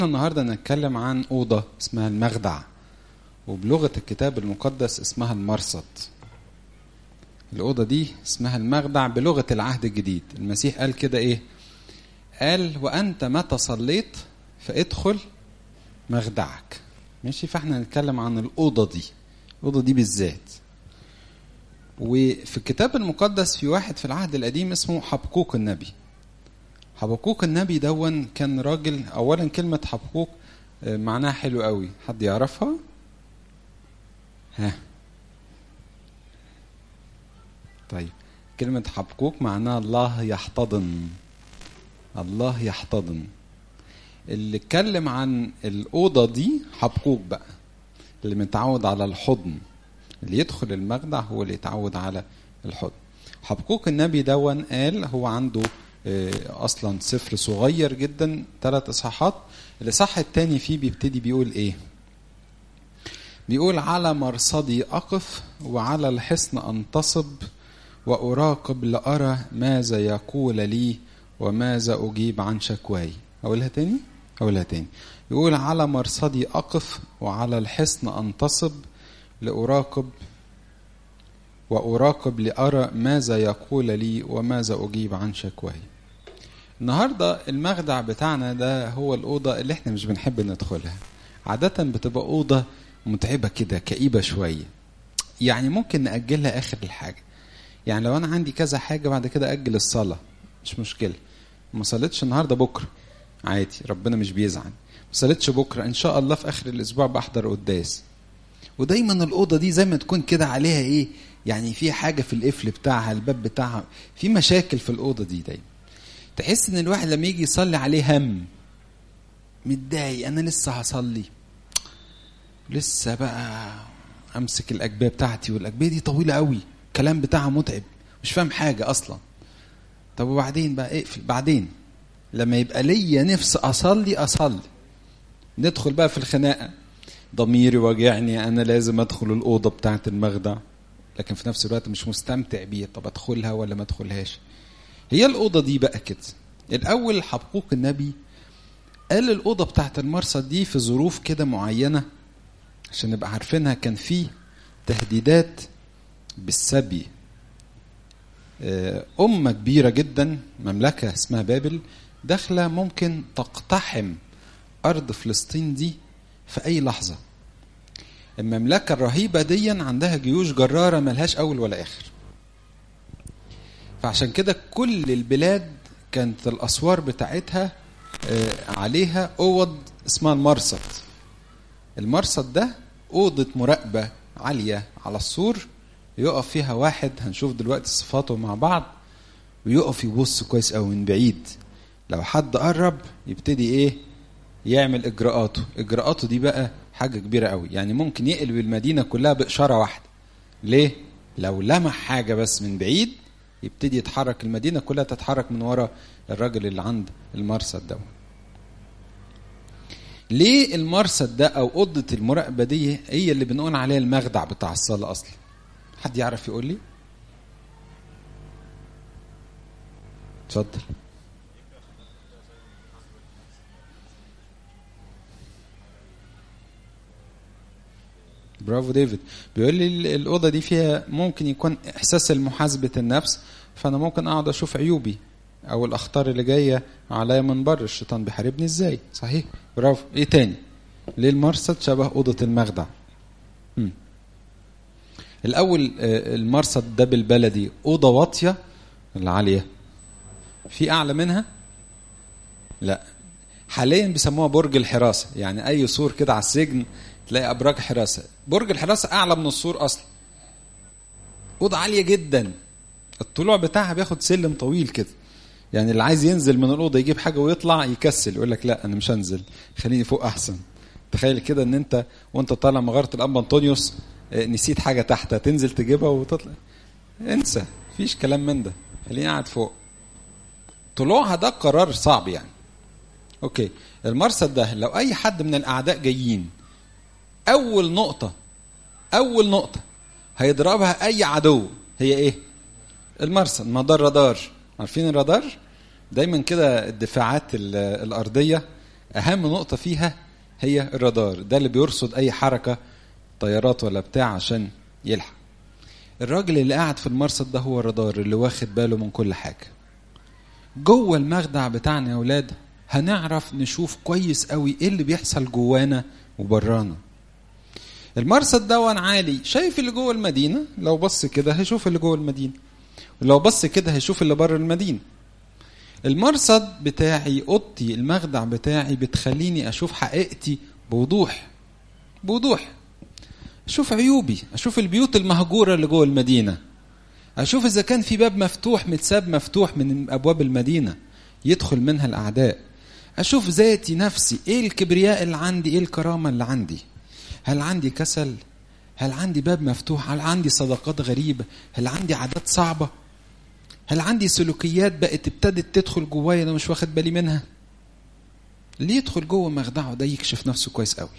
النهارده نتكلم عن اوضه اسمها المخدع وبلغه الكتاب المقدس اسمها المرصد الاوضه دي اسمها المخدع بلغه العهد الجديد المسيح قال كده ايه قال وانت متى صليت فادخل مخدعك ماشي فاحنا هنتكلم عن الاوضه دي الاوضه دي بالذات وفي الكتاب المقدس في واحد في العهد القديم اسمه حبقوق النبي حبقوق النبي دون كان راجل اولا كلمه حبقوق معناها حلو قوي حد يعرفها ها طيب كلمة حبقوق معناها الله يحتضن الله يحتضن اللي اتكلم عن الأوضة دي حبقوق بقى اللي متعود على الحضن اللي يدخل المخدع هو اللي يتعود على الحضن حبقوق النبي دون قال هو عنده اصلا سفر صغير جدا ثلاث اصحاحات الاصحاح الثاني فيه بيبتدي بيقول ايه بيقول على مرصدي اقف وعلى الحصن انتصب واراقب لارى ماذا يقول لي وماذا اجيب عن شكواي اقولها تاني اقولها تاني يقول على مرصدي اقف وعلى الحصن انتصب لاراقب واراقب لارى ماذا يقول لي وماذا اجيب عن شكواي النهارده المخدع بتاعنا ده هو الاوضه اللي احنا مش بنحب ندخلها عاده بتبقى اوضه متعبه كده كئيبه شويه يعني ممكن ناجلها اخر الحاجه يعني لو انا عندي كذا حاجه بعد كده اجل الصلاه مش مشكله ما صليتش النهارده بكره عادي ربنا مش بيزعل ما صليتش بكره ان شاء الله في اخر الاسبوع بحضر قداس ودايما الاوضه دي زي ما تكون كده عليها ايه يعني في حاجه في القفل بتاعها الباب بتاعها في مشاكل في الاوضه دي دايما تحس ان الواحد لما يجي يصلي عليه هم متضايق انا لسه هصلي لسه بقى امسك الاجبيه بتاعتي والاجبيه دي طويله قوي الكلام بتاعها متعب مش فاهم حاجه اصلا طب وبعدين بقى اقفل بعدين لما يبقى ليا نفس اصلي اصلي ندخل بقى في الخناقه ضميري واجعني انا لازم ادخل الاوضه بتاعه المخدع لكن في نفس الوقت مش مستمتع بيها طب ادخلها ولا ما ادخلهاش هي الاوضه دي بقى كده الاول حبقوق النبي قال الاوضه بتاعه المرصد دي في ظروف كده معينه عشان نبقى عارفينها كان في تهديدات بالسبي أمة كبيرة جدا مملكة اسمها بابل داخلة ممكن تقتحم أرض فلسطين دي في أي لحظة المملكة الرهيبة دي عندها جيوش جرارة ملهاش أول ولا آخر فعشان كده كل البلاد كانت الأسوار بتاعتها عليها أوض اسمها المرصد المرصد ده أوضة مراقبة عالية على السور يقف فيها واحد هنشوف دلوقتي صفاته مع بعض ويقف يبص كويس قوي من بعيد لو حد قرب يبتدي ايه يعمل اجراءاته اجراءاته دي بقى حاجه كبيره قوي يعني ممكن يقلب المدينه كلها باشاره واحده ليه لو لمح حاجه بس من بعيد يبتدي يتحرك المدينه كلها تتحرك من ورا الراجل اللي عند المرصد ده ليه المرصد ده او اوضه المراقبه دي هي اللي بنقول عليها المخدع بتاع الصلاه اصلا حد يعرف يقول لي اتفضل برافو ديفيد بيقول لي الاوضه دي فيها ممكن يكون احساس المحاسبه النفس فانا ممكن اقعد اشوف عيوبي او الاخطار اللي جايه عليا من بره الشيطان بيحاربني ازاي صحيح برافو ايه تاني ليه المرصد شبه اوضه المخدع مم. الاول المرصد ده بالبلدي اوضه واطيه العاليه في اعلى منها لا حاليا بيسموها برج الحراسه يعني اي سور كده على السجن تلاقي ابراج حراسه برج الحراسه اعلى من السور اصلا اوضه عاليه جدا الطلوع بتاعها بياخد سلم طويل كده يعني اللي عايز ينزل من الاوضه يجيب حاجه ويطلع يكسل يقول لك لا انا مش هنزل خليني فوق احسن تخيل كده ان انت وانت طالع مغاره الاب انطونيوس نسيت حاجة تحت تنزل تجيبها وتطلع انسى مفيش كلام من ده خليني قاعد فوق طلوعها ده قرار صعب يعني اوكي المرصد ده لو اي حد من الاعداء جايين اول نقطة اول نقطة هيضربها اي عدو هي ايه المرصد ما ده الرادار عارفين الرادار دايما كده الدفاعات الارضية اهم نقطه فيها هي الرادار ده اللي بيرصد اي حركه طيارات ولا بتاع عشان يلحق الراجل اللي قاعد في المرصد ده هو الرادار اللي واخد باله من كل حاجه جوه المخدع بتاعنا يا اولاد هنعرف نشوف كويس قوي ايه اللي بيحصل جوانا وبرانا المرصد ده وانا عالي شايف اللي جوه المدينه لو بص كده هيشوف اللي جوه المدينه ولو بص كده هيشوف اللي بره المدينه المرصد بتاعي اوضتي المخدع بتاعي بتخليني اشوف حقيقتي بوضوح بوضوح اشوف عيوبي اشوف البيوت المهجوره اللي جوه المدينه اشوف اذا كان في باب مفتوح متساب مفتوح من ابواب المدينه يدخل منها الاعداء اشوف ذاتي نفسي ايه الكبرياء اللي عندي ايه الكرامه اللي عندي هل عندي كسل هل عندي باب مفتوح هل عندي صداقات غريبه هل عندي عادات صعبه هل عندي سلوكيات بقت ابتدت تدخل جوايا انا مش واخد بالي منها اللي يدخل جوه مخدعه ده يكشف نفسه كويس قوي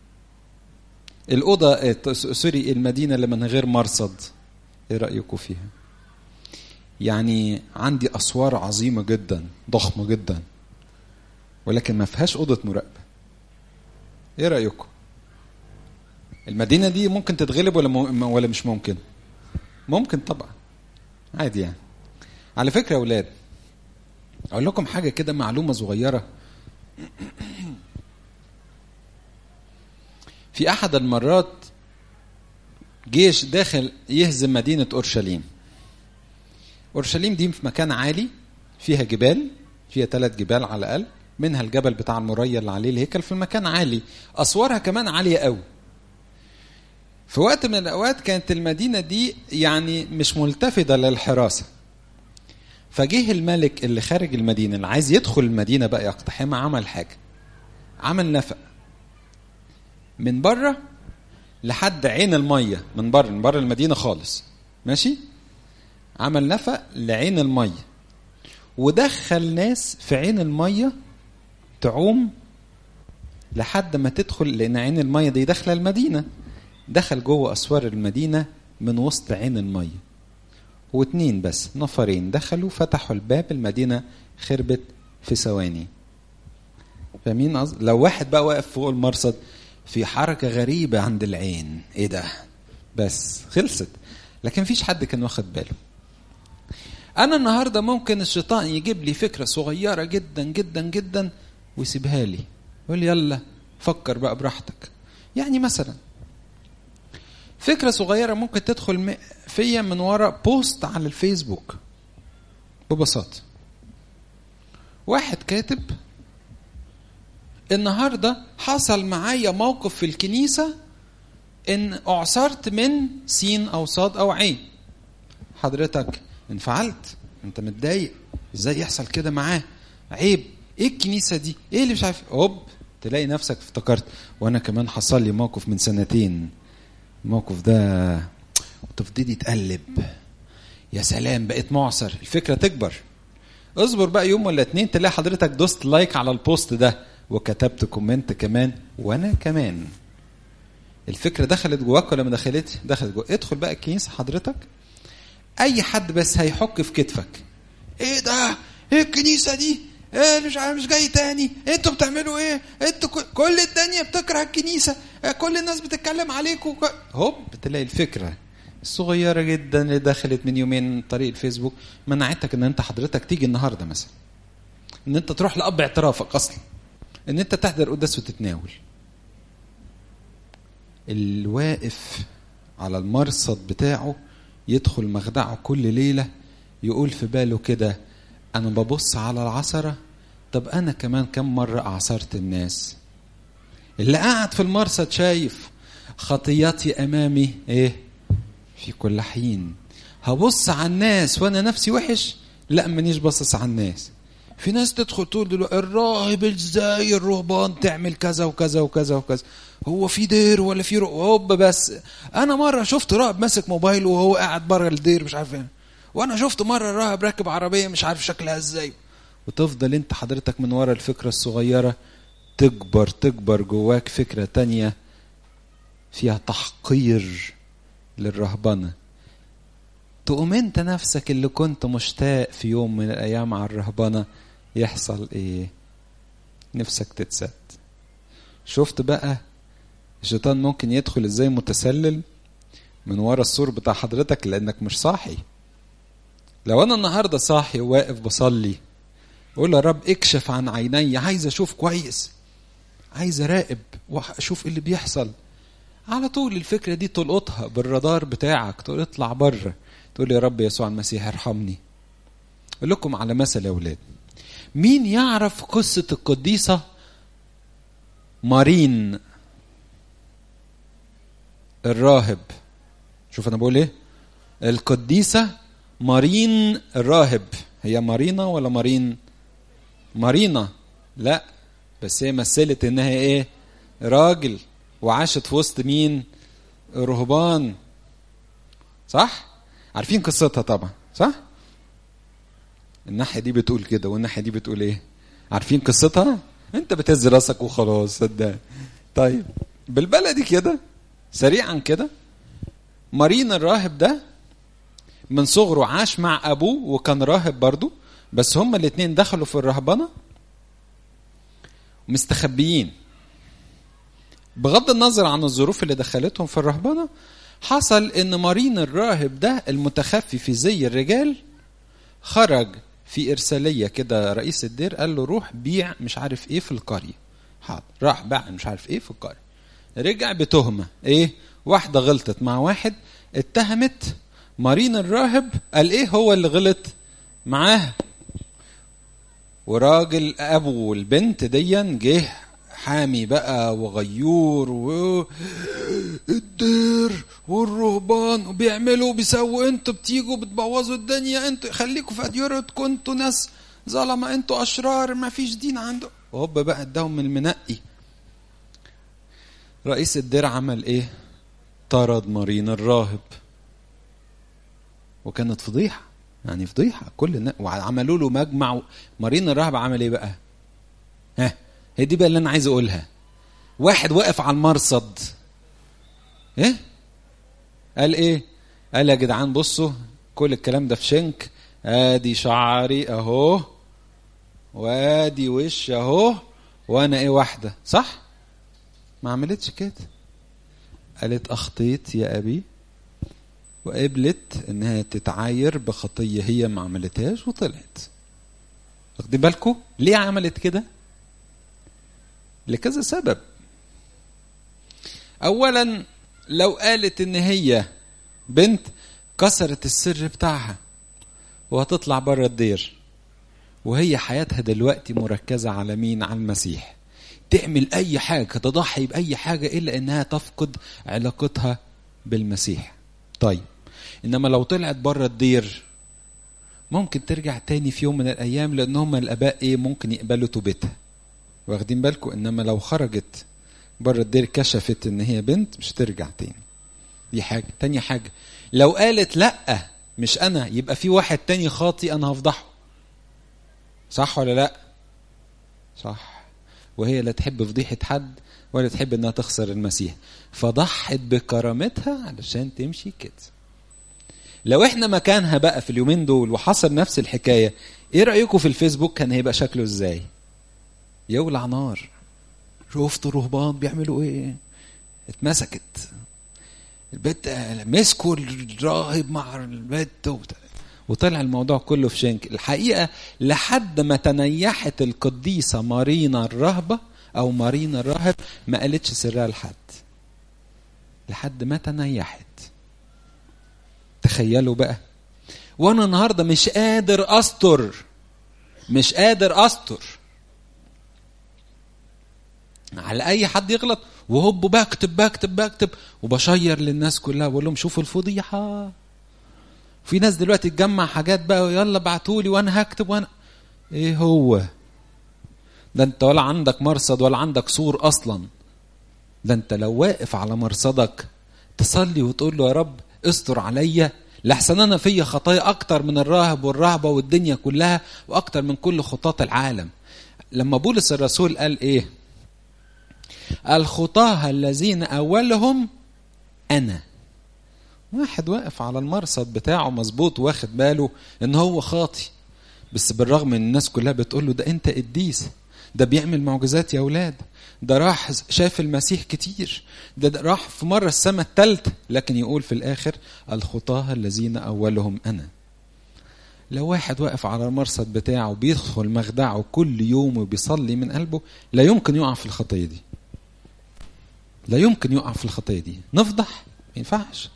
الأوضة سوري المدينة اللي من غير مرصد إيه رأيكم فيها؟ يعني عندي أسوار عظيمة جدا ضخمة جدا ولكن ما فيهاش أوضة مراقبة إيه رأيكم؟ المدينة دي ممكن تتغلب ولا م... ولا مش ممكن؟ ممكن طبعا عادي يعني على فكرة يا أولاد أقول لكم حاجة كده معلومة صغيرة في احد المرات جيش داخل يهزم مدينه اورشليم اورشليم دي في مكان عالي فيها جبال فيها ثلاث جبال على الاقل منها الجبل بتاع المريا اللي عليه الهيكل في مكان عالي اسوارها كمان عاليه قوي في وقت من الاوقات كانت المدينه دي يعني مش ملتفته للحراسه فجه الملك اللي خارج المدينه اللي عايز يدخل المدينه بقى يقتحمها عمل حاجه عمل نفق من بره لحد عين الميه من بره من بره المدينه خالص ماشي عمل نفق لعين الميه ودخل ناس في عين الميه تعوم لحد ما تدخل لان عين الميه دي داخله المدينه دخل جوه اسوار المدينه من وسط عين الميه واتنين بس نفرين دخلوا فتحوا الباب المدينه خربت في ثواني فاهمين قصد لو واحد بقى واقف فوق المرصد في حركة غريبة عند العين ايه ده بس خلصت لكن مفيش حد كان واخد باله انا النهارده ممكن الشيطان يجيب لي فكرة صغيرة جدا جدا جدا ويسيبها لي يقول لي يلا فكر بقى براحتك يعني مثلا فكرة صغيرة ممكن تدخل فيا من ورا بوست على الفيسبوك ببساطة واحد كاتب النهارده حصل معايا موقف في الكنيسه ان اعصرت من سين او صاد او عين حضرتك انفعلت انت متضايق ازاي يحصل كده معاه عيب ايه الكنيسه دي ايه اللي مش عارف هوب تلاقي نفسك افتكرت وانا كمان حصل لي موقف من سنتين الموقف ده وتفضلي تقلب يا سلام بقيت معصر الفكره تكبر اصبر بقى يوم ولا اتنين تلاقي حضرتك دوست لايك على البوست ده وكتبت كومنت كمان وانا كمان الفكره دخلت جواك ولا ما دخلتش دخلت جواك ادخل بقى الكنيسه حضرتك اي حد بس هيحك في كتفك ايه ده ايه الكنيسه دي ايه مش مش جاي تاني انتوا بتعملوا ايه انتوا كل الدنيا بتكره الكنيسه كل الناس بتتكلم عليكم هوب تلاقي الفكره الصغيره جدا اللي دخلت من يومين طريق الفيسبوك منعتك ان انت حضرتك تيجي النهارده مثلا ان انت تروح لاب اعترافك اصلا ان انت تحضر قداس وتتناول الواقف على المرصد بتاعه يدخل مخدعه كل ليلة يقول في باله كده أنا ببص على العصرة طب أنا كمان كم مرة أعصرت الناس اللي قاعد في المرصد شايف خطياتي أمامي إيه في كل حين هبص على الناس وأنا نفسي وحش لا مانيش باصص على الناس في ناس تدخل تقول دلوقتي الراهب ازاي الرهبان تعمل كذا وكذا وكذا وكذا هو في دير ولا في هوب بس انا مره شفت راهب ماسك موبايله وهو قاعد بره الدير مش عارف ايه وانا شفت مره راهب راكب عربيه مش عارف شكلها ازاي وتفضل انت حضرتك من ورا الفكره الصغيره تكبر تكبر جواك فكره تانية فيها تحقير للرهبنه تقوم انت نفسك اللي كنت مشتاق في يوم من الايام على الرهبنه يحصل ايه نفسك تتسد شفت بقى الشيطان ممكن يدخل ازاي متسلل من ورا السور بتاع حضرتك لانك مش صاحي لو انا النهارده صاحي وواقف بصلي اقول يا رب اكشف عن عيني عايز اشوف كويس عايز اراقب واشوف ايه اللي بيحصل على طول الفكره دي تلقطها بالرادار بتاعك تقول اطلع بره تقول يا رب يسوع المسيح ارحمني اقول لكم على مثل يا اولاد مين يعرف قصه القديسه مارين الراهب شوف انا بقول ايه القديسه مارين الراهب هي مارينا ولا مارين مارينا لا بس هي مثلت انها ايه راجل وعاشت في وسط مين رهبان صح عارفين قصتها طبعا صح الناحيه دي بتقول كده والناحيه دي بتقول ايه عارفين قصتها انت بتهز راسك وخلاص صدق طيب بالبلدي كده سريعا كده مارين الراهب ده من صغره عاش مع ابوه وكان راهب برضه بس هما الاتنين دخلوا في الرهبنه مستخبيين بغض النظر عن الظروف اللي دخلتهم في الرهبنه حصل ان مارين الراهب ده المتخفي في زي الرجال خرج في ارساليه كده رئيس الدير قال له روح بيع مش عارف ايه في القريه حاضر راح باع مش عارف ايه في القريه رجع بتهمه ايه واحده غلطت مع واحد اتهمت مارين الراهب قال ايه هو اللي غلط معاها وراجل ابو البنت ديا جه حامي بقى وغيور و الدير والرهبان وبيعملوا وبيسووا انتوا بتيجوا بتبوظوا الدنيا انتوا خليكوا في اديرتكم انتوا ناس ظلمه انتوا اشرار ما فيش دين عنده وهوب بقى اداهم من المنقي رئيس الدير عمل ايه طرد مارين الراهب وكانت فضيحه يعني فضيحه كل الناس وعملوا له مجمع مارين الراهب عمل ايه بقى ها هي دي بقى اللي انا عايز اقولها واحد واقف على المرصد ايه قال ايه قال يا جدعان بصوا كل الكلام ده في شنك ادي شعري اهو وادي وش اهو وانا ايه واحده صح ما عملتش كده قالت اخطيت يا ابي وقبلت انها تتعاير بخطيه هي ما عملتهاش وطلعت واخدين بالكم ليه عملت كده لكذا سبب اولا لو قالت ان هي بنت كسرت السر بتاعها وهتطلع بره الدير وهي حياتها دلوقتي مركزة على مين على المسيح تعمل أي حاجة تضحي بأي حاجة إلا إنها تفقد علاقتها بالمسيح طيب إنما لو طلعت بره الدير ممكن ترجع تاني في يوم من الأيام لأن هم الآباء إيه ممكن يقبلوا توبتها واخدين بالكم إنما لو خرجت بره الدير كشفت إن هي بنت مش ترجع تاني دي حاجة تاني حاجة لو قالت لأ مش أنا يبقى في واحد تاني خاطي أنا هفضحه صح ولا لأ صح وهي لا تحب فضيحة حد ولا تحب انها تخسر المسيح فضحت بكرامتها علشان تمشي كده لو احنا مكانها بقى في اليومين دول وحصل نفس الحكاية ايه رأيكم في الفيسبوك كان هيبقى شكله ازاي يولع نار شفتوا رهبان بيعملوا ايه اتمسكت البت مسكوا الراهب مع البت وطلع الموضوع كله في شنك الحقيقة لحد ما تنيحت القديسة مارينا الرهبة أو مارينا الراهب ما قالتش سرها لحد لحد ما تنيحت تخيلوا بقى وانا النهارده مش قادر استر مش قادر استر على اي حد يغلط وهوب بكتب بكتب بكتب وبشير للناس كلها بقول لهم شوفوا الفضيحه في ناس دلوقتي تجمع حاجات بقى يلا ابعتولي وانا هكتب وانا ايه هو ده انت ولا عندك مرصد ولا عندك سور اصلا ده انت لو واقف على مرصدك تصلي وتقول له يا رب استر عليا لحسن انا فيا خطايا اكتر من الراهب والرهبه والدنيا كلها واكتر من كل خطاة العالم لما بولس الرسول قال ايه الخطاه الذين اولهم انا واحد واقف على المرصد بتاعه مظبوط واخد باله ان هو خاطي بس بالرغم ان الناس كلها بتقول له ده انت قديس ده بيعمل معجزات يا اولاد ده راح شاف المسيح كتير ده, ده راح في مرة السماء الثالثة لكن يقول في الآخر الخطاة الذين أولهم أنا لو واحد واقف على المرصد بتاعه بيدخل مخدعه كل يوم وبيصلي من قلبه لا يمكن يقع في الخطية دي لا يمكن يقع في الخطية دي نفضح ما ينفعش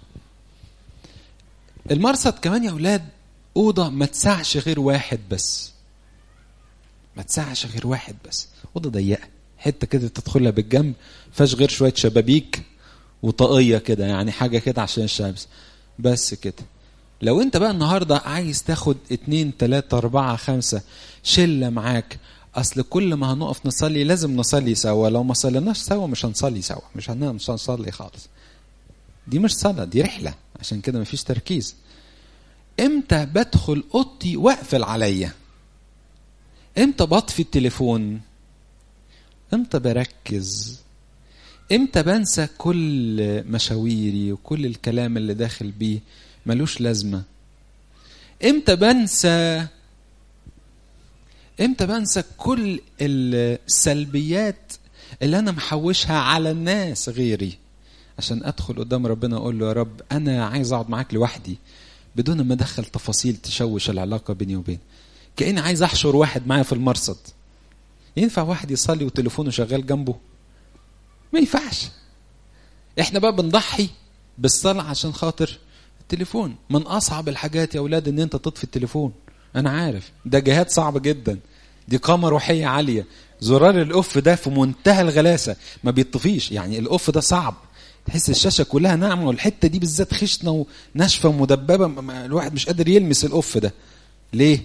المرصد كمان يا أولاد أوضة ما تسعش غير واحد بس ما تسعش غير واحد بس أوضة ضيقة حته كده تدخلها بالجنب فيهاش غير شويه شبابيك وطاقيه كده يعني حاجه كده عشان الشمس بس كده لو انت بقى النهارده عايز تاخد اتنين تلاتة اربعة خمسة شلة معاك اصل كل ما هنقف نصلي لازم نصلي سوا لو ما صليناش سوا مش هنصلي سوا مش هننام مش هنصلي خالص دي مش صلاة دي رحلة عشان كده مفيش تركيز امتى بدخل اوضتي واقفل عليا امتى بطفي التليفون امتى بركز امتى بنسى كل مشاويري وكل الكلام اللي داخل بيه ملوش لازمة امتى بنسى امتى بنسى كل السلبيات اللي انا محوشها على الناس غيري عشان ادخل قدام ربنا اقول له يا رب انا عايز اقعد معاك لوحدي بدون ما ادخل تفاصيل تشوش العلاقه بيني وبين كاني عايز احشر واحد معايا في المرصد ينفع واحد يصلي وتليفونه شغال جنبه ما ينفعش احنا بقى بنضحي بالصلاة عشان خاطر التليفون من اصعب الحاجات يا اولاد ان انت تطفي التليفون انا عارف ده جهاد صعب جدا دي قامة روحية عالية زرار الاوف ده في منتهى الغلاسة ما بيطفيش يعني الاوف ده صعب تحس الشاشة كلها ناعمة والحتة دي بالذات خشنة وناشفة ومدببة الواحد مش قادر يلمس الاوف ده ليه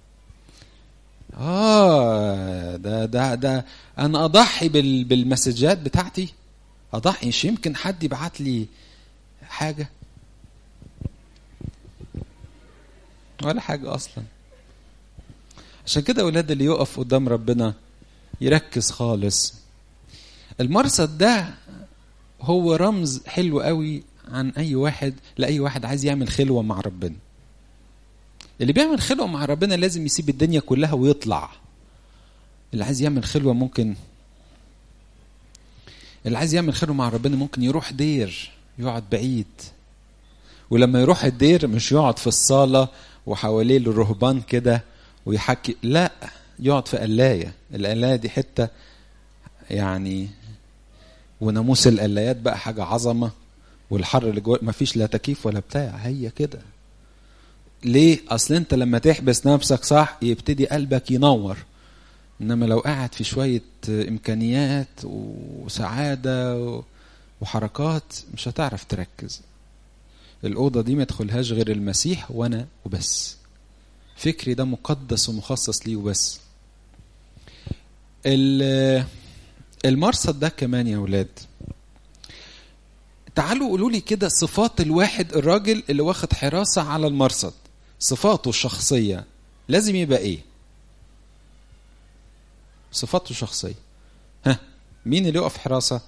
اه ده ده ده انا اضحي بال بالمسجات بتاعتي اضحي مش يمكن حد يبعت لي حاجه ولا حاجه اصلا عشان كده اولاد اللي يقف قدام ربنا يركز خالص المرصد ده هو رمز حلو قوي عن اي واحد لاي واحد عايز يعمل خلوه مع ربنا اللي بيعمل خلوة مع ربنا لازم يسيب الدنيا كلها ويطلع اللي عايز يعمل خلوة ممكن اللي عايز يعمل خلوة مع ربنا ممكن يروح دير يقعد بعيد ولما يروح الدير مش يقعد في الصالة وحواليه الرهبان كده ويحكي لا يقعد في قلاية القلاية دي حتة يعني وناموس القلايات بقى حاجة عظمة والحر اللي جوه مفيش لا تكييف ولا بتاع هي كده ليه؟ أصل أنت لما تحبس نفسك صح يبتدي قلبك ينور إنما لو قاعد في شوية إمكانيات وسعادة وحركات مش هتعرف تركز الأوضة دي ما يدخلهاش غير المسيح وأنا وبس فكري ده مقدس ومخصص ليه وبس المرصد ده كمان يا ولاد تعالوا قولوا لي كده صفات الواحد الراجل اللي واخد حراسة على المرصد صفاته الشخصية لازم يبقى ايه صفاته الشخصية ها مين اللي يقف حراسة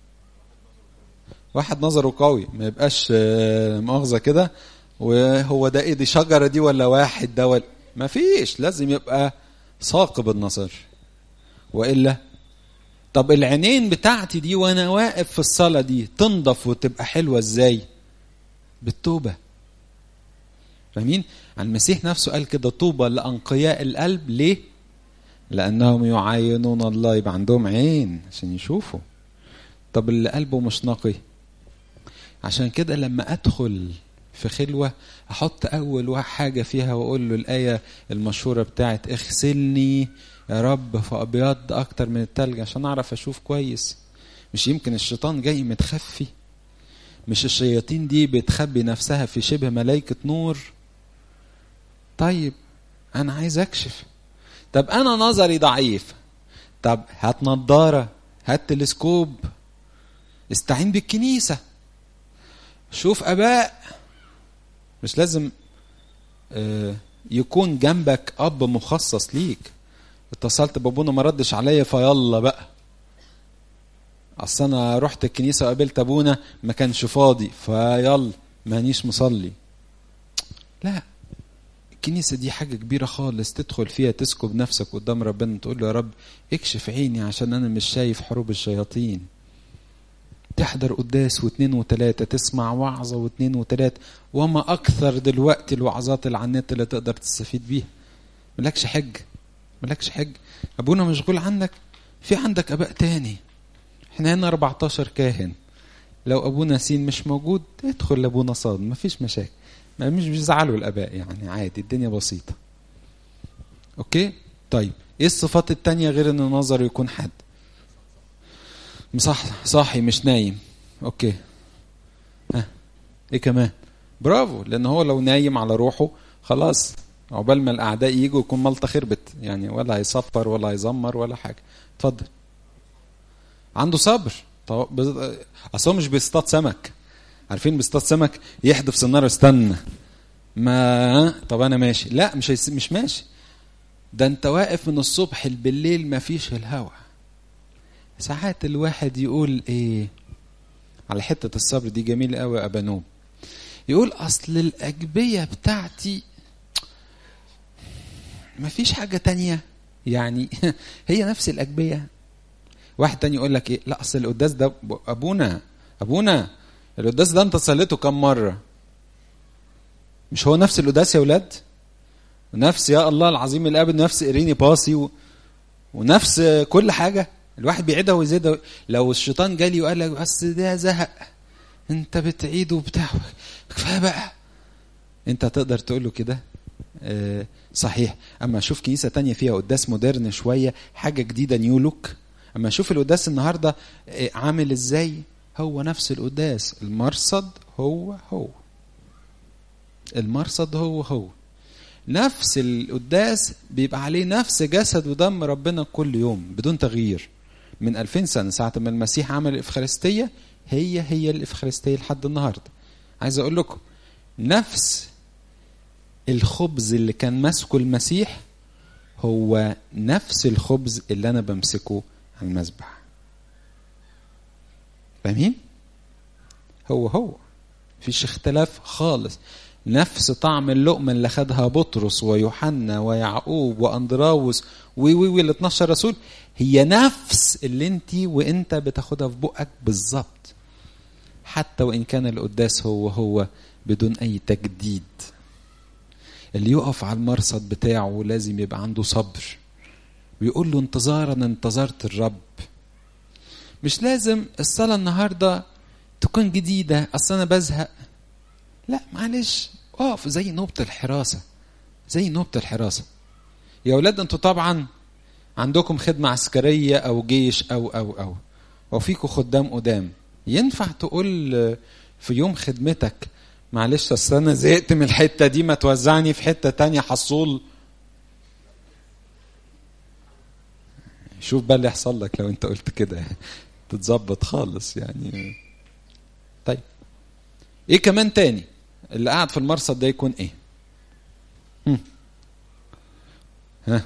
واحد نظره قوي ما يبقاش مؤاخذة كده وهو ده ايه دي شجرة دي ولا واحد ده ولا ما فيش لازم يبقى ثاقب النظر وإلا طب العينين بتاعتي دي وانا واقف في الصلاة دي تنضف وتبقى حلوة ازاي بالتوبة فاهمين المسيح نفسه قال كده طوبى لأنقياء القلب ليه لأنهم يعاينون الله يبقى عندهم عين عشان يشوفوا طب اللي قلبه مش نقي عشان كده لما أدخل في خلوة أحط أول حاجة فيها وأقول له الآية المشهورة بتاعت اغسلني يا رب فأبيض أكتر من التلج عشان أعرف أشوف كويس مش يمكن الشيطان جاي متخفي مش الشياطين دي بتخبي نفسها في شبه ملائكة نور طيب أنا عايز أكشف طب أنا نظري ضعيف طب هات نضارة هات تلسكوب استعين بالكنيسة شوف أباء مش لازم يكون جنبك أب مخصص ليك اتصلت بابونا ما ردش عليا فيلا بقى اصل انا رحت الكنيسه وقابلت ابونا ما كانش فاضي فيلا مانيش مصلي لا الكنيسة دي حاجة كبيرة خالص تدخل فيها تسكب نفسك قدام ربنا تقول له يا رب اكشف عيني عشان أنا مش شايف حروب الشياطين تحضر قداس واثنين وثلاثة تسمع وعظة واثنين وثلاثة وما أكثر دلوقتي الوعظات اللي على النت اللي تقدر تستفيد بيها ملكش حج ملكش حج أبونا مشغول عنك في عندك أباء تاني احنا هنا 14 كاهن لو أبونا سين مش موجود ادخل لأبونا صاد مفيش مشاكل ما مش بيزعلوا الآباء يعني عادي الدنيا بسيطة أوكي طيب ايه الصفات التانية غير ان نظره يكون حد مصح صاحي مش نايم اوكي ها ايه كمان برافو لان هو لو نايم على روحه خلاص عقبال ما الاعداء يجوا يكون ملطه خربت يعني ولا هيصفر ولا هيزمر ولا حاجه اتفضل عنده صبر طب اصل هو مش بيصطاد سمك عارفين بيصطاد سمك يحدف سناره استنى ما طب انا ماشي لا مش هيس... مش ماشي ده انت واقف من الصبح بالليل ما فيش الهوا ساعات الواحد يقول ايه على حتة الصبر دي جميل قوي ابا نوم يقول اصل الاجبية بتاعتي ما فيش حاجة تانية يعني هي نفس الاجبية واحد تاني يقول لك ايه لا اصل القداس ده ابونا ابونا القداس ده انت صليته كم مرة مش هو نفس القداس يا ولاد نفس يا الله العظيم الاب نفس اريني باسي و... ونفس كل حاجه الواحد بيعيدها ويزيدها لو الشيطان جالي وقال لك بس ده زهق انت بتعيد وبتاع كفايه بقى انت هتقدر تقول له كده آه صحيح اما اشوف كنيسه تانية فيها قداس مودرن شويه حاجه جديده نيو لوك اما اشوف القداس النهارده آه عامل ازاي هو نفس القداس المرصد هو هو المرصد هو هو نفس القداس بيبقى عليه نفس جسد ودم ربنا كل يوم بدون تغيير من 2000 سنه ساعه ما المسيح عمل الافخارستيه هي هي الافخارستيه لحد النهارده عايز اقول لكم نفس الخبز اللي كان ماسكه المسيح هو نفس الخبز اللي انا بمسكه على المذبح فاهمين هو هو مفيش اختلاف خالص نفس طعم اللقمة اللي خدها بطرس ويوحنا ويعقوب واندراوس وي وي وي ال 12 رسول هي نفس اللي انت وانت بتاخدها في بقك بالظبط حتى وان كان القداس هو هو بدون اي تجديد اللي يقف على المرصد بتاعه لازم يبقى عنده صبر ويقول له انتظارا انتظرت الرب مش لازم الصلاة النهاردة تكون جديدة أصل أنا بزهق لا معلش اقف زي نوبة الحراسة زي نوبة الحراسة يا أولاد أنتوا طبعا عندكم خدمة عسكرية أو جيش أو أو أو وفيكوا خدام قدام ينفع تقول في يوم خدمتك معلش أصل أنا زهقت من الحتة دي ما توزعني في حتة تانية حصول شوف بقى اللي يحصل لك لو أنت قلت كده تتظبط خالص يعني طيب ايه كمان تاني اللي قاعد في المرصد ده يكون ايه هم. ها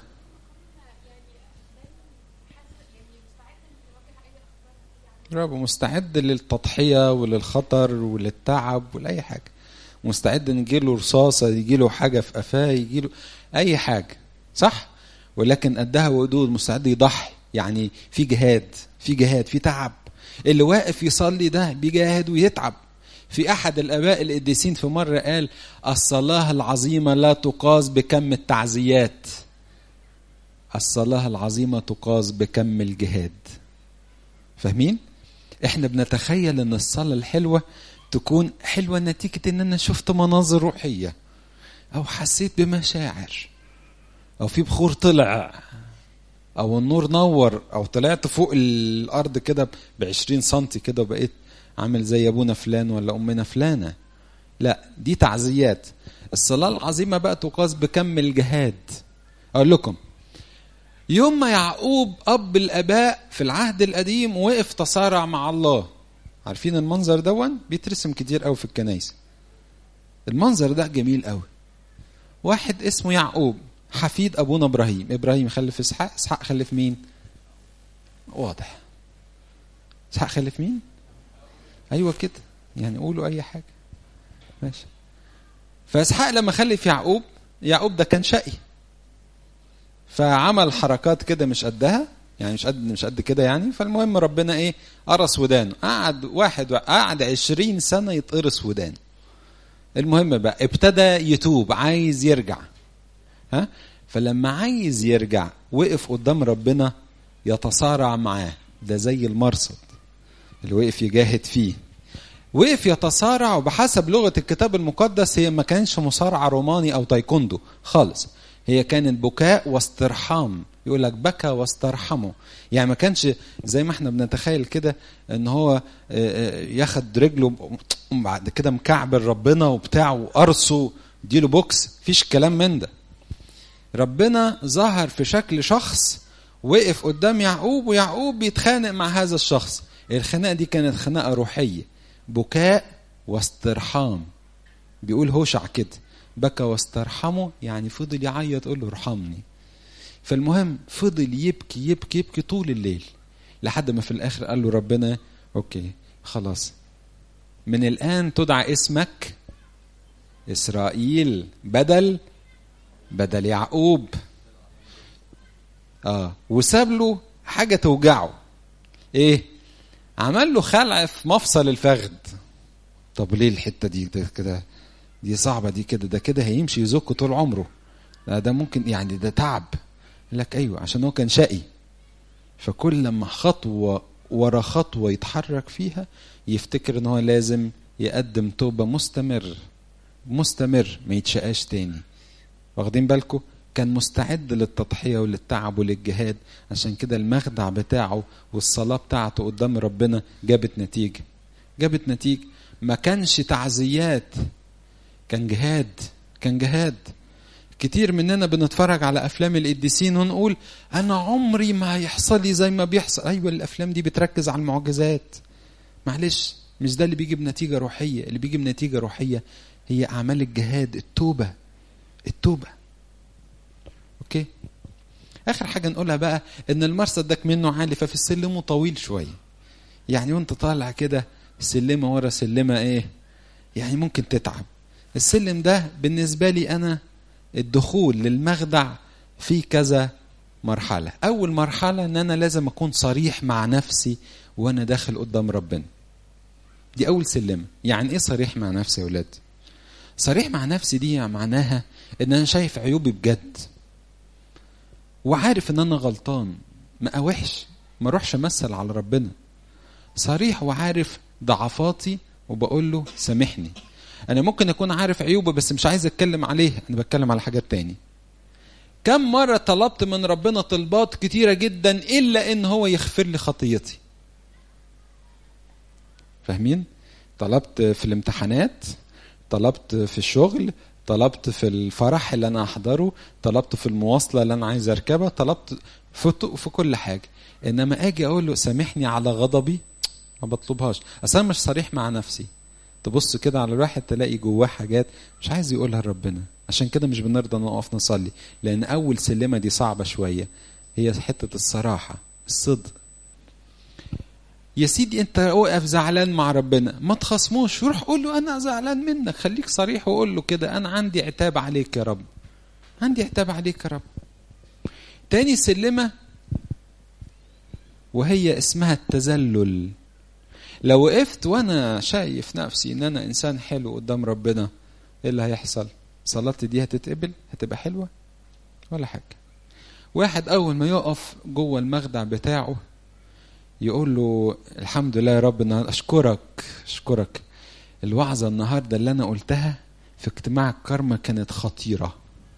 برافو مستعد للتضحية وللخطر وللتعب ولأي حاجة مستعد ان يجيله رصاصة يجيله حاجة في قفاه يجيله أي حاجة صح ولكن قدها وقدود مستعد يضحي يعني في جهاد في جهاد في تعب اللي واقف يصلي ده بيجاهد ويتعب في احد الاباء القديسين في مره قال الصلاه العظيمه لا تقاس بكم التعزيات الصلاه العظيمه تقاس بكم الجهاد فاهمين احنا بنتخيل ان الصلاه الحلوه تكون حلوه نتيجه ان انا شفت مناظر روحيه او حسيت بمشاعر او في بخور طلع او النور نور او طلعت فوق الارض كده ب 20 سم كده وبقيت عامل زي ابونا فلان ولا امنا فلانه لا دي تعزيات الصلاه العظيمه بقى تقاس بكم الجهاد اقول لكم يوم ما يعقوب اب الاباء في العهد القديم وقف تصارع مع الله عارفين المنظر دون بيترسم كتير قوي في الكنايس المنظر ده جميل قوي واحد اسمه يعقوب حفيد ابونا ابراهيم ابراهيم خلف اسحاق اسحاق خلف مين واضح اسحاق خلف مين ايوه كده يعني قولوا اي حاجه ماشي فاسحاق لما خلف يعقوب يعقوب ده كان شقي فعمل حركات كده مش قدها يعني مش قد مش قد كده يعني فالمهم ربنا ايه قرص ودانه قعد واحد قعد عشرين سنة يتقرص ودانه المهم بقى ابتدى يتوب عايز يرجع ها فلما عايز يرجع وقف قدام ربنا يتصارع معاه ده زي المرصد اللي وقف يجاهد فيه وقف يتصارع وبحسب لغة الكتاب المقدس هي ما كانش مصارعة روماني أو تايكوندو خالص هي كانت بكاء واسترحام يقول لك بكى واسترحمه يعني ما كانش زي ما احنا بنتخيل كده ان هو ياخد رجله بعد كده مكعبل ربنا وبتاع وقرصه اديله بوكس فيش كلام من ده ربنا ظهر في شكل شخص وقف قدام يعقوب ويعقوب بيتخانق مع هذا الشخص الخناقه دي كانت خناقه روحيه بكاء واسترحام بيقول هوشع كده بكى واسترحمه يعني فضل يعيط يقول له ارحمني فالمهم فضل يبكي يبكي يبكي طول الليل لحد ما في الاخر قال له ربنا اوكي خلاص من الان تدعى اسمك اسرائيل بدل بدل يعقوب اه وساب له حاجه توجعه ايه عمل له خلع في مفصل الفخذ طب ليه الحته دي كده دي صعبه دي كده ده كده هيمشي يزك طول عمره ده, ده ممكن يعني ده تعب لك ايوه عشان هو كان شقي فكل لما خطوه ورا خطوه يتحرك فيها يفتكر ان هو لازم يقدم توبه مستمر مستمر ما يتشقاش تاني واخدين بالكم كان مستعد للتضحيه وللتعب وللجهاد عشان كده المخدع بتاعه والصلاه بتاعته قدام ربنا جابت نتيجه جابت نتيجه ما كانش تعزيات كان جهاد كان جهاد كتير مننا بنتفرج على افلام القديسين ونقول انا عمري ما هيحصل لي زي ما بيحصل ايوه الافلام دي بتركز على المعجزات معلش مش ده اللي بيجي بنتيجه روحيه اللي بيجي بنتيجه روحيه هي اعمال الجهاد التوبه التوبه اوكي اخر حاجه نقولها بقى ان المرصد ده منه عالي ففي السلم طويل شويه يعني وانت طالع كده سلمه ورا سلمه ايه يعني ممكن تتعب السلم ده بالنسبه لي انا الدخول للمخدع في كذا مرحله اول مرحله ان انا لازم اكون صريح مع نفسي وانا داخل قدام ربنا دي اول سلمه يعني ايه صريح مع نفسي يا ولاد صريح مع نفسي دي معناها ان انا شايف عيوبي بجد وعارف ان انا غلطان ما اوحش ما اروحش امثل على ربنا صريح وعارف ضعفاتي وبقول له سامحني انا ممكن اكون عارف عيوبه بس مش عايز اتكلم عليها انا بتكلم على حاجات تاني كم مرة طلبت من ربنا طلبات كتيرة جدا إلا إن هو يغفر لي خطيتي فاهمين؟ طلبت في الامتحانات طلبت في الشغل طلبت في الفرح اللي انا احضره طلبت في المواصله اللي انا عايز اركبها طلبت في, في كل حاجه انما اجي اقول له سامحني على غضبي ما بطلبهاش اصل انا مش صريح مع نفسي تبص كده على الواحد تلاقي جواه حاجات مش عايز يقولها لربنا عشان كده مش بنرضى نقف نصلي لان اول سلمه دي صعبه شويه هي حته الصراحه الصدق يا سيدي انت واقف زعلان مع ربنا ما تخصموش روح قول له انا زعلان منك خليك صريح وقول له كده انا عندي عتاب عليك يا رب عندي عتاب عليك يا رب تاني سلمة وهي اسمها التذلل لو وقفت وانا شايف نفسي ان انا انسان حلو قدام ربنا ايه اللي هيحصل صلاتي دي هتتقبل هتبقى حلوة ولا حاجة واحد اول ما يقف جوه المخدع بتاعه يقول له الحمد لله يا رب انا اشكرك اشكرك الوعظه النهارده اللي انا قلتها في اجتماع الكرمة كانت خطيره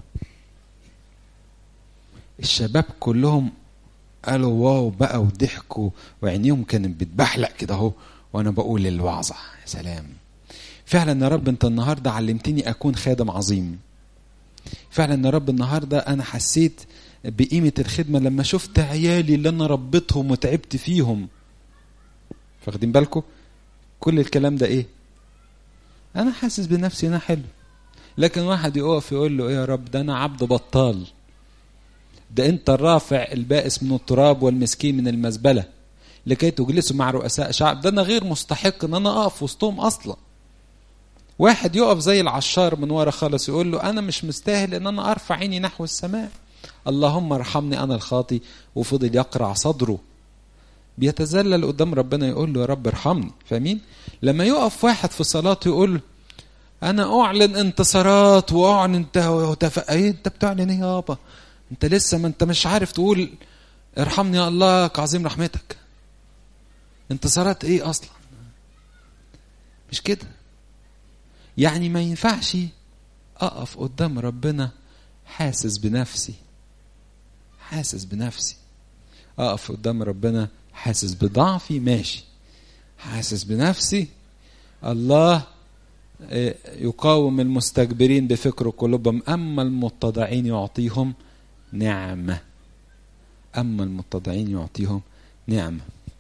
الشباب كلهم قالوا واو بقى وضحكوا وعينيهم كانت بتبحلق كده اهو وانا بقول الوعظه يا سلام فعلا يا رب انت النهارده علمتني اكون خادم عظيم فعلا يا رب النهارده انا حسيت بقيمة الخدمة لما شفت عيالي اللي أنا ربيتهم وتعبت فيهم فاخدين بالكم كل الكلام ده إيه أنا حاسس بنفسي أنا حلو لكن واحد يقف يقول له إيه يا رب ده أنا عبد بطال ده أنت الرافع البائس من التراب والمسكين من المزبلة لكي تجلسوا مع رؤساء شعب ده أنا غير مستحق إن أنا أقف وسطهم أصلا واحد يقف زي العشار من ورا خالص يقول له انا مش مستاهل ان انا ارفع عيني نحو السماء اللهم ارحمني انا الخاطي وفضل يقرع صدره بيتذلل قدام ربنا يقول له يا رب ارحمني فاهمين لما يقف واحد في صلاته يقول انا اعلن انتصارات واعلن وتف... ايه انت بتعلن ايه يابا انت لسه ما انت مش عارف تقول ارحمني يا الله كعظيم رحمتك انتصارات ايه اصلا مش كده يعني ما ينفعش اقف قدام ربنا حاسس بنفسي حاسس بنفسي اقف قدام ربنا حاسس بضعفي ماشي حاسس بنفسي الله يقاوم المستكبرين بفكر قلوبهم اما المتضعين يعطيهم نعمه اما المتضعين يعطيهم نعمه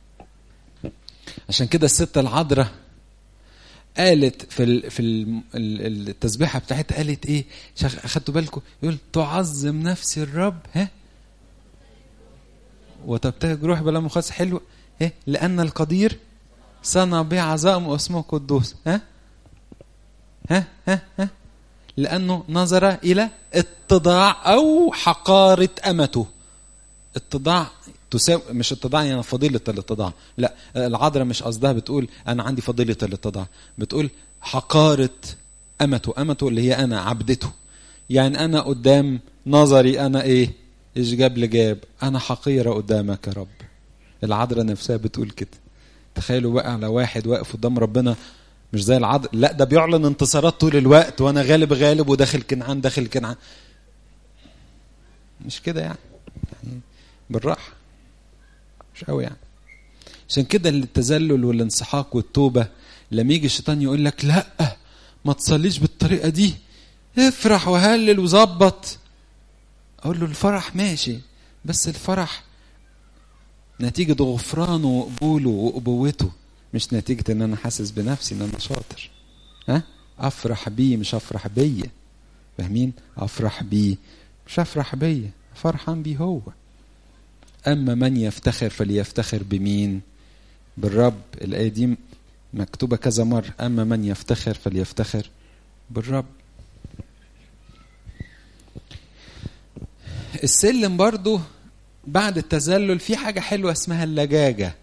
عشان كده الست العذراء قالت في ال في ال التسبيحه بتاعتها قالت ايه اخدتوا بالكم يقول تعظم نفسي الرب ها وتبتهج روح بلا مخاص حلو ايه لان القدير صنع بي عظائم واسمه قدوس ها ها ها ها لانه نظر الى اتضاع او حقاره امته اتضاع تساوي مش اتضاع يعني فضيلة الاتضاع لا العذراء مش قصدها بتقول أنا عندي فضيلة الاتضاع بتقول حقارة أمته أمته اللي هي أنا عبدته يعني أنا قدام نظري أنا إيه إيش جاب لجاب أنا حقيرة قدامك يا رب العذراء نفسها بتقول كده تخيلوا بقى على واحد واقف قدام ربنا مش زي العذراء لا ده بيعلن انتصارات طول الوقت وانا غالب غالب وداخل كنعان داخل كنعان مش كده يعني, يعني بالراحه مش قوي يعني عشان كده التذلل والانسحاق والتوبه لما يجي الشيطان يقول لك لا ما تصليش بالطريقه دي افرح وهلل وظبط اقول له الفرح ماشي بس الفرح نتيجة غفرانه وقبوله وأبوته مش نتيجة إن أنا حاسس بنفسي إن أنا شاطر ها أفرح بيه مش أفرح بيا فاهمين أفرح بيه مش أفرح بيا فرحان بيه هو أما من يفتخر فليفتخر بمين بالرب الآية دي مكتوبة كذا مرة أما من يفتخر فليفتخر بالرب السلم برضو بعد التذلل في حاجة حلوة اسمها اللجاجة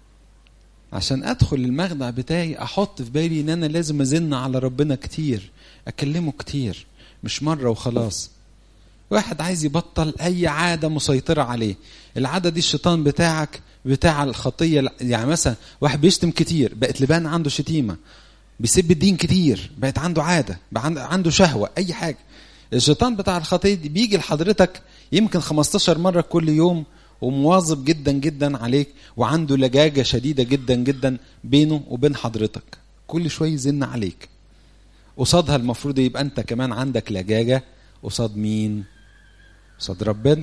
عشان أدخل المخدع بتاعي أحط في بالي إن أنا لازم أزن على ربنا كتير أكلمه كتير مش مرة وخلاص واحد عايز يبطل أي عادة مسيطرة عليه العادة دي الشيطان بتاعك بتاع الخطية يعني مثلا واحد بيشتم كتير بقت لبان عنده شتيمة بيسب الدين كتير بقت عنده عادة بقى عنده شهوة أي حاجة الشيطان بتاع الخطية دي بيجي لحضرتك يمكن 15 مرة كل يوم ومواظب جدا جدا عليك وعنده لجاجة شديدة جدا جدا بينه وبين حضرتك كل شوية يزن عليك قصادها المفروض يبقى انت كمان عندك لجاجة قصاد مين قصاد ربنا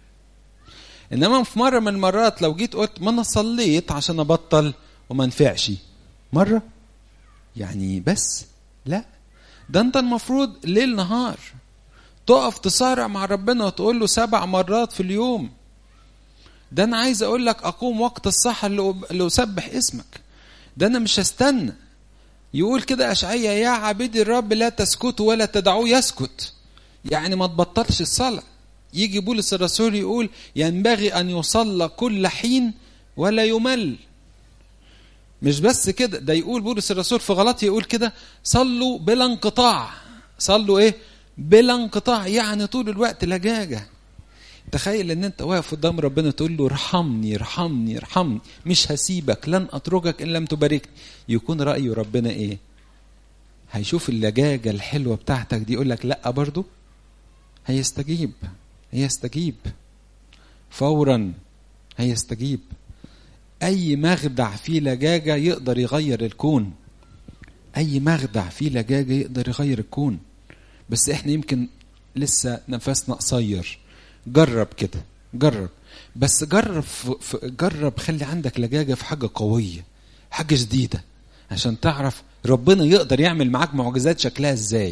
انما في مرة من المرات لو جيت قلت ما انا صليت عشان ابطل وما نفعش مرة يعني بس لا ده انت المفروض ليل نهار تقف تصارع مع ربنا وتقول له سبع مرات في اليوم ده انا عايز اقول لك اقوم وقت الصحة اللي اسبح اسمك ده انا مش هستنى يقول كده اشعيا يا عبيدي الرب لا تسكتوا ولا تدعوه يسكت يعني ما تبطلش الصلاة يجي بولس الرسول يقول ينبغي ان يصلى كل حين ولا يمل مش بس كده ده يقول بولس الرسول في غلطي يقول كده صلوا بلا انقطاع صلوا ايه بلا انقطاع يعني طول الوقت لجاجة تخيل ان انت واقف قدام ربنا تقول له ارحمني ارحمني ارحمني مش هسيبك لن اتركك ان لم تباركني يكون رأي ربنا ايه هيشوف اللجاجة الحلوة بتاعتك دي يقول لك لا برضو هيستجيب هيستجيب فورا هيستجيب اي مخدع فيه لجاجة يقدر يغير الكون اي مخدع فيه لجاجة يقدر يغير الكون بس احنا يمكن لسه نفسنا قصير جرب كده جرب بس جرب في جرب خلي عندك لجاجه في حاجه قويه حاجه جديده عشان تعرف ربنا يقدر يعمل معاك معجزات شكلها ازاي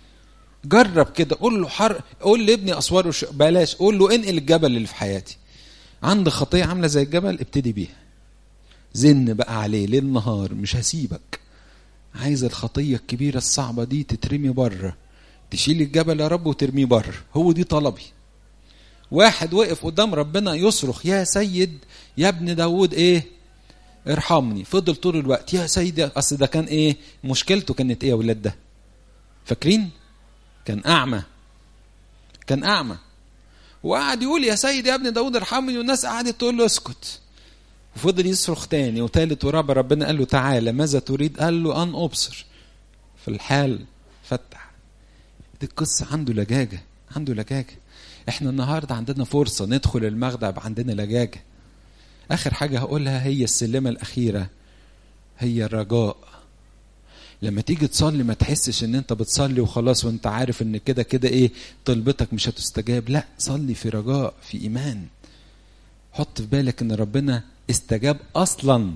جرب كده قول له حر قول لابني اسوار وش... بلاش قول له انقل الجبل اللي في حياتي عندك خطيه عامله زي الجبل ابتدي بيها زن بقى عليه ليل نهار مش هسيبك عايز الخطيه الكبيره الصعبه دي تترمي بره تشيل الجبل يا رب وترميه بره هو دي طلبي واحد وقف قدام ربنا يصرخ يا سيد يا ابن داود ايه ارحمني فضل طول الوقت يا سيد اصل ده كان ايه مشكلته كانت ايه يا ولاد ده فاكرين كان اعمى كان اعمى وقعد يقول يا سيد يا ابن داود ارحمني والناس قعدت تقول له اسكت وفضل يصرخ تاني وتالت ورابع ربنا قال له تعالى ماذا تريد قال له ان ابصر في الحال فتح دي القصة عنده لجاجة عنده لجاجة احنا النهاردة عندنا فرصة ندخل المخدع عندنا لجاجة اخر حاجة هقولها هي السلمة الاخيرة هي الرجاء لما تيجي تصلي ما تحسش ان انت بتصلي وخلاص وانت عارف ان كده كده ايه طلبتك مش هتستجاب لا صلي في رجاء في ايمان حط في بالك ان ربنا استجاب اصلا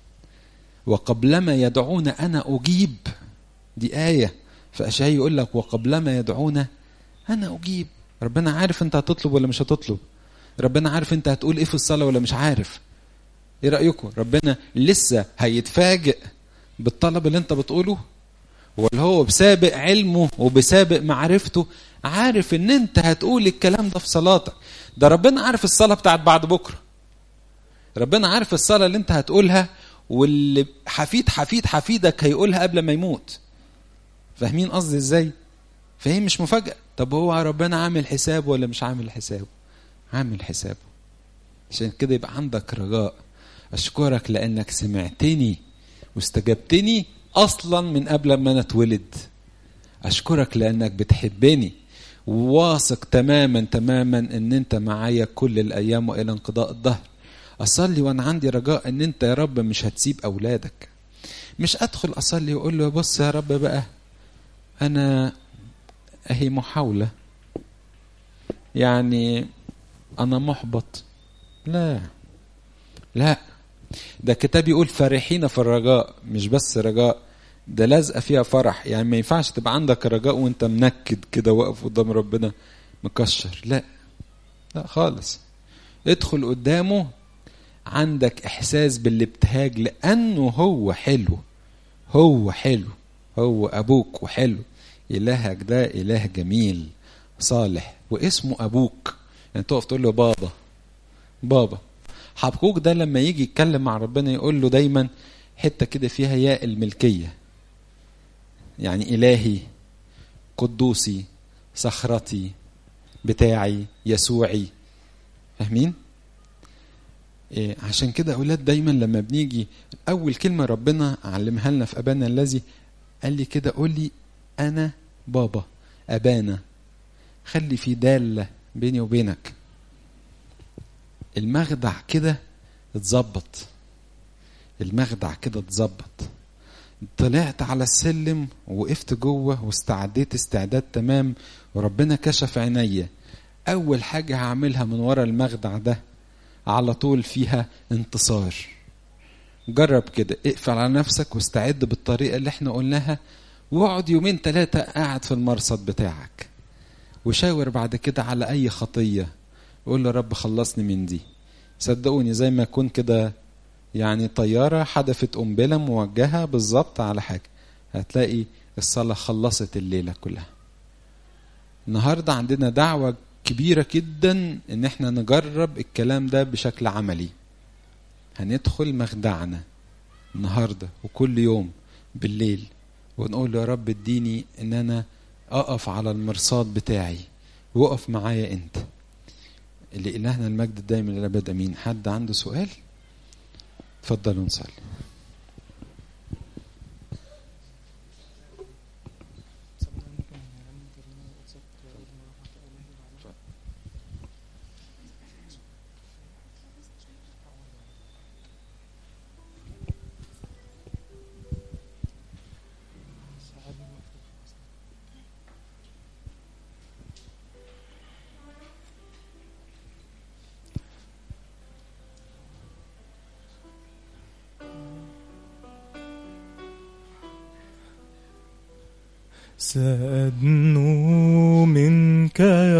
وقبلما يدعونا انا اجيب دي ايه فاشعياء يقول لك وقبلما يدعونا انا اجيب ربنا عارف انت هتطلب ولا مش هتطلب ربنا عارف انت هتقول ايه في الصلاه ولا مش عارف ايه رايكم ربنا لسه هيتفاجئ بالطلب اللي انت بتقوله ولا هو بسابق علمه وبسابق معرفته عارف ان انت هتقول الكلام ده في صلاتك ده ربنا عارف الصلاه بتاعت بعد بكره ربنا عارف الصلاه اللي انت هتقولها واللي حفيد حفيد حفيدك هيقولها قبل ما يموت فاهمين قصدي ازاي فهي مش مفاجاه طب هو ربنا عامل حسابه ولا مش عامل حسابه عامل حسابه عشان كده يبقى عندك رجاء اشكرك لانك سمعتني واستجبتني اصلا من قبل ما انا اتولد اشكرك لانك بتحبني واثق تماما تماما ان انت معايا كل الايام والى انقضاء الظهر اصلي وانا عندي رجاء ان انت يا رب مش هتسيب اولادك مش ادخل اصلي واقول له بص يا رب بقى انا اهي محاوله يعني انا محبط لا لا ده الكتاب يقول فرحين في الرجاء مش بس رجاء ده لازقه فيها فرح يعني ما ينفعش تبقى عندك رجاء وانت منكد كده واقف قدام ربنا مكشر لا لا خالص ادخل قدامه عندك احساس بالابتهاج لانه هو حلو هو حلو هو ابوك وحلو الهك ده اله جميل صالح واسمه ابوك يعني تقف تقول له بابا بابا حبكوك ده لما يجي يتكلم مع ربنا يقول له دايما حته كده فيها ياء الملكيه يعني الهي قدوسي صخرتي بتاعي يسوعي فاهمين إيه عشان كده اولاد دايما لما بنيجي اول كلمه ربنا علمها لنا في ابانا الذي قال لي كده قول لي انا بابا ابانا خلي في داله بيني وبينك المخدع كده اتظبط المخدع كده اتظبط طلعت على السلم وقفت جوه واستعديت استعداد تمام وربنا كشف عينيا اول حاجه هعملها من ورا المخدع ده على طول فيها انتصار جرب كده اقفل على نفسك واستعد بالطريقه اللي احنا قلناها واقعد يومين ثلاثه قاعد في المرصد بتاعك وشاور بعد كده على اي خطيه قول له رب خلصني من دي صدقوني زي ما يكون كده يعني طيارة حدفت قنبلة موجهة بالظبط على حاجة هتلاقي الصلاة خلصت الليلة كلها النهاردة عندنا دعوة كبيرة جدا ان احنا نجرب الكلام ده بشكل عملي هندخل مخدعنا النهاردة وكل يوم بالليل ونقول يا رب اديني ان انا اقف على المرصاد بتاعي وقف معايا انت اللي إلهنا المجد دايما للأبد أمين حد عنده سؤال اتفضلوا نصلي سأدنو منك